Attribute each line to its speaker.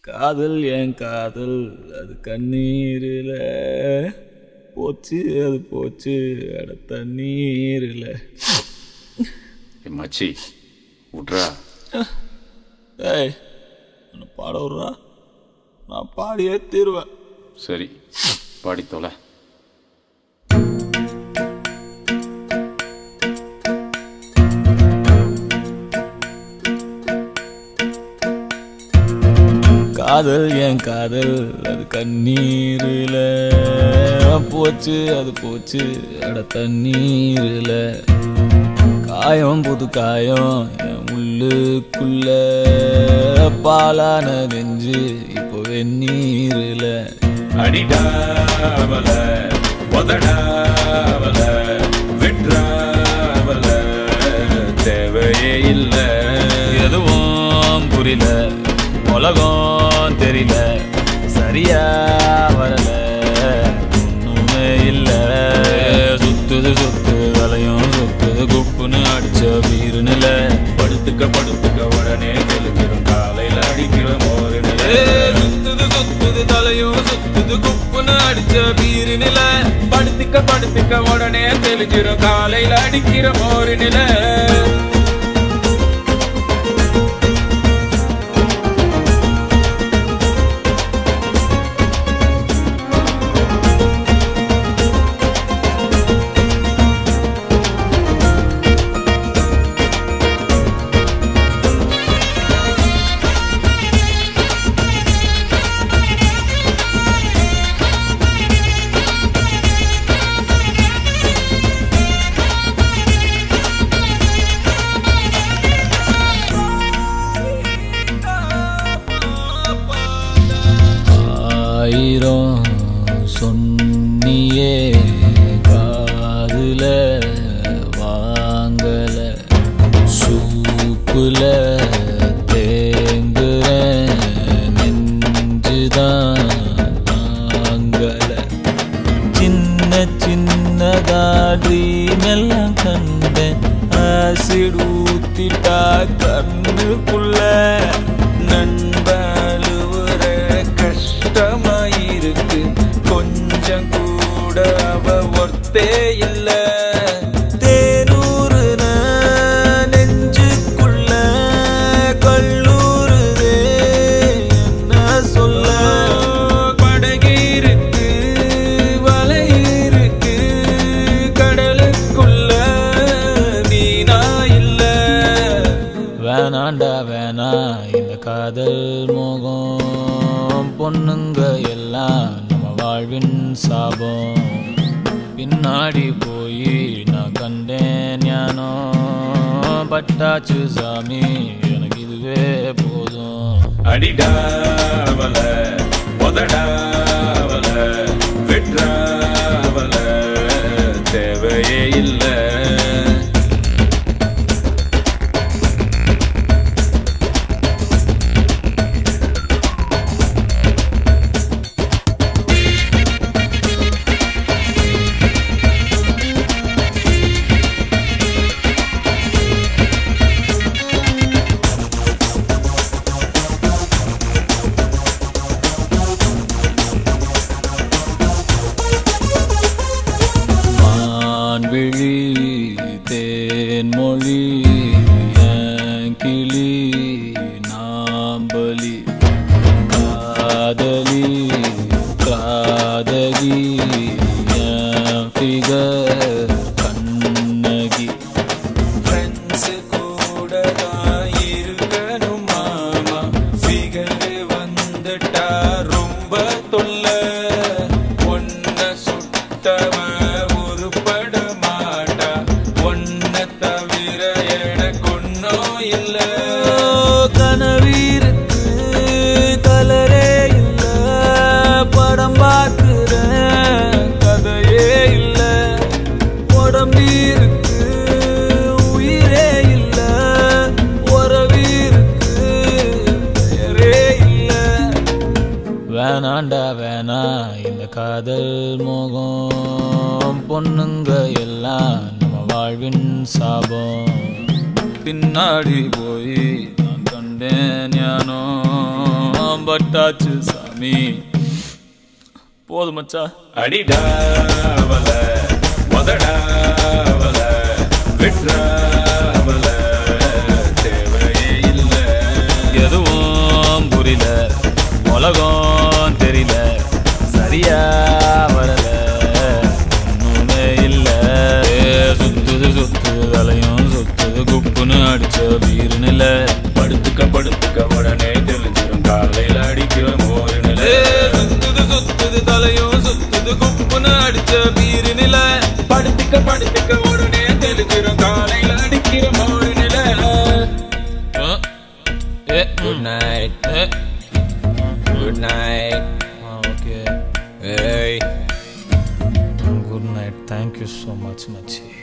Speaker 1: காதல் என் காதல் அது கண்ணீரில் போச்சு அது போச்சு அட தண்ணீரில்
Speaker 2: ஏ மச்சி விட்றா
Speaker 1: ஏய் என்னை பாட விட்றா நான் பாடியே தீருவேன்
Speaker 2: சரி பாடி தொலை
Speaker 1: காதல் என் காதல் அது கண்ணீரில் போச்சு அது போச்சு அட தண்ணீரில் காயம் புது காயம் என் உள்ளுக்குள்ள பாலான நெஞ்சு இப்போ வெந்நீரில்
Speaker 2: அடிடாவல உதடாவல விட்ராவல தேவையே இல்லை
Speaker 1: எதுவும் புரியல உலகம் தெரியல சரியா வரல ஒண்ணுமே இல்ல சுத்துது சுத்து வலையும் சுத்துது குப்புன்னு அடிச்ச வீருநில
Speaker 2: படுத்துக்க படுத்துக்க உடனே தெளிஞ்சிடும் காலையில் அடிக்கிற மோரு
Speaker 1: சுத்துது சுத்துது தலையும் சுத்துது குப்புன்னு அடிச்ச வீருநில
Speaker 2: படுத்துக்க படுத்துக்க உடனே தெளிஞ்சிடும் காலையில் அடிக்கிற மோரு நில
Speaker 1: ஆயிரம் சொன்னியே காதுல வாங்கல சூப்புல தேங்குற நெஞ்சுதான் தாங்கல சின்ன சின்னதா ட்ரீம் எல்லாம் கண்டேன் ஆசிட் ஊத்திட்டா கண்ணுக்குள்ள
Speaker 2: நண்பழுவுற கஷ்டமாயிருக்கு கொஞ்சம் கூட அவ ஒர்த்தே இல்ல
Speaker 1: தேனூறுன நெஞ்சுக்குள்ள கல்லூருதே என்ன சொல்ல
Speaker 2: படகிருக்கு வலை இருக்கு கடலுக்குள்ள நீனா இல்ல
Speaker 1: வேணாண்டா வேணா இந்த காதல் மோகம் பொண்ணுங்க எல்லாம் நம்ம வாழ்வின் சாபம் பின்னாடி போய் நான் கண்டேன் ஞானம் பட்டாச்சு சாமி எனக்கு இதுவே போதும்
Speaker 2: அடிடாவல உதடாவல விட்ராவல தேவையே இல்லை
Speaker 1: மான்விழி தேன்மொழி என் கிளி நாம்பலி காதலி காதகி என் ஃபிகர் கண்ணகி
Speaker 2: ஃப்ரெண்ட்ஸ் கூட தான் இருக்கணும் மாமா ஃபிகர் வந்துட்டா ரொம்ப தொல்லை ஒன்ன சுட்டவன் உருப்பட மாட்டா ஒன்ன தவிர எனக்கு ஒன்றும் இல்லை
Speaker 1: கனவீருக்கு கலரே இல்ல படம் பார்க்கிறேன் கதையே இல்ல உடம்பீருக்கு உயிரே இல்ல உறவீருக்கு பெயரே இல்ல வேணாண்டா வேணா இந்த காதல் மோகம் பொண்ணுங்க எல்லாம் நம்ம வாழ்வின் சாபம் பின்னாடி போய் நான் கண்டேன் ஞானோ பட்டாச்சு சாமி போதும் மச்சா
Speaker 2: அடிடாவல முதடாவல விட்ராவல தேவையே இல்ல
Speaker 1: எதுவும் புரியல உலகம் தெரியல சரியா வரல ஒண்ணுமே இல்ல ஏ, சுத்துது சுத்துது தலையும் சுத்துது குப்புன்னு அடிச்ச வீரு நில
Speaker 2: படுத்துக்க படுத்துக்க உடனே தெரிஞ்சிடும் காலையில அடிக்கிற மோரு நில
Speaker 1: சுத்துது சுத்துது தலையும் சுத்துது குப்புன்னு அடிச்ச வீரு நில
Speaker 2: படுத்துக்க படுத்துக்க உடனே தெரிஞ்சிடும் காலையில அடிக்கிற மோரு நில
Speaker 1: ஏ
Speaker 3: குட் நைட்
Speaker 1: ஏ
Speaker 3: குட் நைட்
Speaker 1: ஓகே
Speaker 3: ஏய்
Speaker 1: good night thank you so much மச்சி